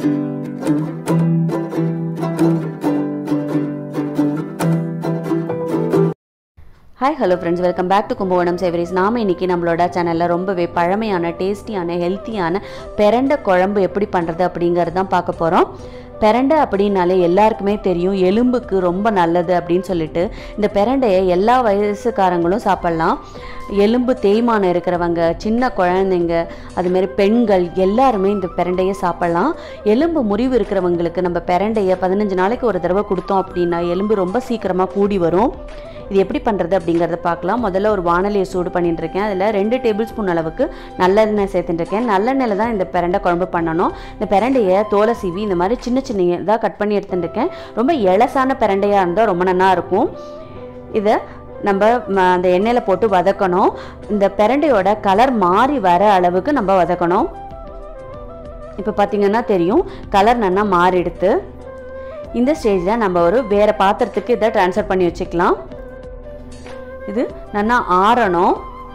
hi hello friends welcome back to Kumbakonam savouries நாம இன்னைக்கு நம்மளோட சேனலில் ரொம்பவே பழமையான டேஸ்டியான ஹெல்த்தியான பெரண்டை குழம்பு எப்படி பண்ணுறது அப்படிங்கிறது தான் பார்க்க போகிறோம் பெரண்டை அப்படின்னாலே எல்லாருக்குமே தெரியும் எலும்புக்கு ரொம்ப நல்லது அப்படின்னு சொல்லிட்டு இந்த பெரண்டையை எல்லா வயசுக்காரங்களும் சாப்பிட்லாம் எலும்பு தேய்மானம் இருக்கிறவங்க சின்ன குழந்தைங்க அதுமாரி பெண்கள் எல்லாருமே இந்த பெரண்டையை சாப்பிட்லாம் எலும்பு முறிவு இருக்கிறவங்களுக்கு நம்ம பெரண்டையை பதினஞ்சு நாளைக்கு ஒரு தடவை கொடுத்தோம் அப்படின்னா எலும்பு ரொம்ப சீக்கிரமாக கூடி வரும் இது எப்படி பண்ணுறது அப்படிங்கிறத பார்க்கலாம் முதல்ல ஒரு வானலியை சூடு பண்ணிட்டு இருக்கேன் அதில் ரெண்டு டேபிள் ஸ்பூன் அளவுக்கு நல்லெண்ணெய் சேர்த்துட்டு இருக்கேன் நல்லெண்ணெயில் தான் இந்த பிரண்டை குழம்பு பண்ணணும் இந்த பிரண்டையை தோலை சீவி இந்த மாதிரி சின்ன சின்ன இதாக கட் பண்ணி எடுத்துட்டு இருக்கேன் ரொம்ப எலசான பிரண்டையாக இருந்தால் ரொம்ப நல்லா இருக்கும் இதை நம்ம ம, அந்த எண்ணெயில் போட்டு வதக்கணும் இந்த பிரண்டையோட கலர் மாறி வர அளவுக்கு நம்ம வதக்கணும் இப்போ பார்த்தீங்கன்னா தெரியும் கலர் நல்லா மாறிடுத்து இந்த ஸ்டேஜில் நம்ம ஒரு வேறு பாத்திரத்துக்கு இதை ட்ரான்ஸ்ஃபர் பண்ணி வச்சுக்கலாம் இது நல்லா ஆறணும்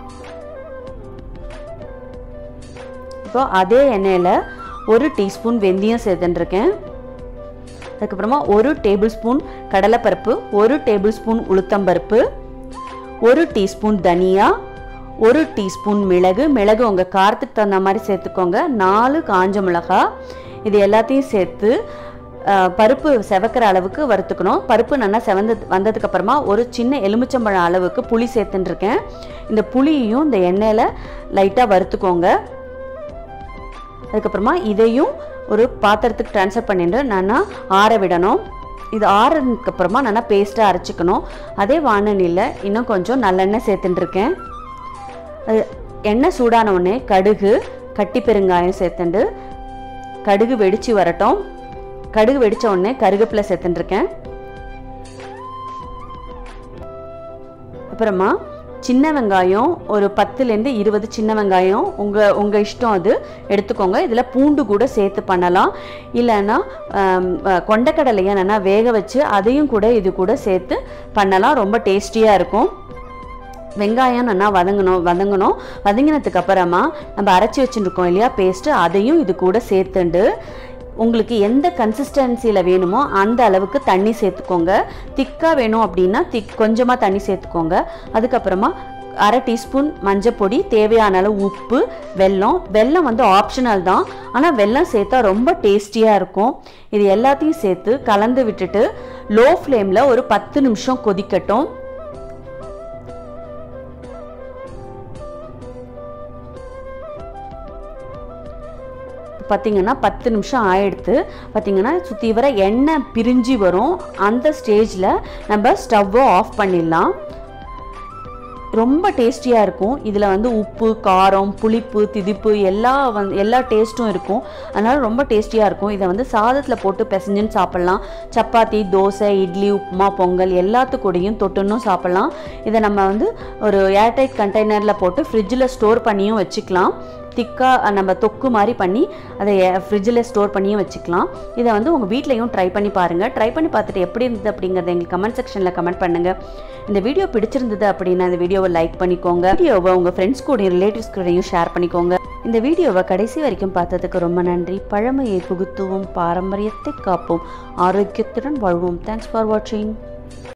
இப்போ அதே எண்ணெயில் ஒரு டீஸ்பூன் வெந்தயம் சேர்த்துட்டுருக்கேன் அதுக்கப்புறமா ஒரு டேபிள் ஸ்பூன் கடலைப்பருப்பு ஒரு டேபிள் ஸ்பூன் உளுத்தம்பருப்பு ஒரு டீஸ்பூன் தனியா ஒரு டீஸ்பூன் மிளகு மிளகு உங்கள் காரத்துக்கு தகுந்த மாதிரி சேர்த்துக்கோங்க நாலு காஞ்ச மிளகா இது எல்லாத்தையும் சேர்த்து அஹ், பருப்பு செவக்கிற அளவுக்கு வறுத்துக்கணும் பருப்பு நல்லா செவந்து வந்ததுக்கு அப்புறமா ஒரு சின்ன எலுமிச்சம்பழம் அளவுக்கு புளி சேர்த்துன்னு இருக்கேன் இந்த புளியையும் இந்த எண்ணெயில் லைட்டாக வறுத்துக்கோங்க அதுக்கப்புறமா இதையும் ஒரு பாத்திரத்துக்கு ட்ரான்ஸ்ஃபர் பண்ணிட்டு நல்லா ஆற விடணும் இது ஆறுனதுக்கு அப்புறமா நல்லா பேஸ்ட்டாக அரைச்சிக்கணும் அதே வானலியில் இன்னும் கொஞ்சம் நல்லெண்ணெய் சேர்த்துட்டு இருக்கேன் அது எண்ணெய் சூடான உடனே கடுகு கட்டி பெருங்காயம் சேர்த்துண்டு கடுகு வெடிச்சு வரட்டும் கடுகு வெடிச்ச உடனே கருவேப்பிலை சேர்த்துட்டு இருக்கேன் அப்புறமா சின்ன வெங்காயம் ஒரு பத்துலேருந்து இருபது சின்ன வெங்காயம் உங்கள் உங்கள் இஷ்டம் அது எடுத்துக்கோங்க இதில் பூண்டு கூட சேர்த்து பண்ணலாம் இல்லைன்னா ஆம், அஹ், கொண்டைக்கடலையை நல்லா வேக வச்சு அதையும் கூட இது கூட சேர்த்து பண்ணலாம் ரொம்ப டேஸ்டியாக இருக்கும் வெங்காயம் நல்லா வதங்கணும் வதங்கணும் வதங்கினதுக்கு அப்புறமா நம்ம அரைச்சி வச்சுருக்கோம் இல்லையா பேஸ்ட்டு அதையும் இது கூட சேர்த்துண்டு உங்களுக்கு எந்த கன்சிஸ்டன்சியில் வேணுமோ அந்த அளவுக்கு தண்ணி சேர்த்துக்கோங்க திக்காக வேணும் அப்படின்னா திக் கொஞ்சமாக தண்ணி சேர்த்துக்கோங்க அதுக்கப்புறமா அரை டீஸ்பூன் மஞ்சப்பொடி தேவையான அளவு உப்பு வெல்லம் வெல்லம் வந்து ஆப்ஷனல் தான் ஆனால் வெல்லம் சேர்த்தா ரொம்ப டேஸ்டியாக இருக்கும் இது எல்லாத்தையும் சேர்த்து கலந்து விட்டுட்டு லோ ஃப்ளேமில் ஒரு பத்து நிமிஷம் கொதிக்கட்டும் பார்த்தீங்கன்னா பத்து நிமிஷம் ஆயிடுத்து பார்த்தீங்கன்னா சுற்றி வர எண்ணெய் பிரிஞ்சு வரும் அந்த ஸ்டேஜில் நம்ம ஸ்டவ்வை ஆஃப் பண்ணிடலாம் ரொம்ப டேஸ்டியாக இருக்கும் இதில் வந்து உப்பு காரம் புளிப்பு திதிப்பு எல்லா வந்து எல்லா டேஸ்ட்டும் இருக்கும் அதனால் ரொம்ப டேஸ்டியாக இருக்கும் இதை வந்து சாதத்தில் போட்டு பிசைஞ்சுன்னு சாப்பிட்லாம் சப்பாத்தி தோசை இட்லி உப்புமா பொங்கல் எல்லாத்துக்கூடையும் தொட்டுன்னும் சாப்பிட்லாம் இதை நம்ம வந்து ஒரு ஏர்டைட் கண்டெய்னரில் போட்டு ஃப்ரிட்ஜில் ஸ்டோர் பண்ணியும் வச்சுக்கலாம் திக்காக நம்ம தொக்கு மாதிரி பண்ணி அதை ஃப்ரிட்ஜில் ஸ்டோர் பண்ணியும் வச்சுக்கலாம் இதை வந்து உங்கள் வீட்லேயும் ட்ரை பண்ணி பாருங்கள் ட்ரை பண்ணி பார்த்துட்டு எப்படி இருந்தது அப்படிங்கிறத எங்களுக்கு கமெண்ட் செக்ஷனில் கமெண்ட் பண்ணுங்கள் இந்த வீடியோ பிடிச்சிருந்தது அப்படின்னா இந்த வீடியோவை லைக் பண்ணிக்கோங்க வீடியோவை உங்கள் ஃப்ரெண்ட்ஸ் கூடயும் ரிலேட்டிவ்ஸ் கூடயும் ஷேர் பண்ணிக்கோங்க இந்த வீடியோவை கடைசி வரைக்கும் பார்த்ததுக்கு ரொம்ப நன்றி பழமையை புகுத்துவோம் பாரம்பரியத்தை காப்போம் ஆரோக்கியத்துடன் வாழ்வோம் தேங்க்ஸ் ஃபார் வாட்சிங்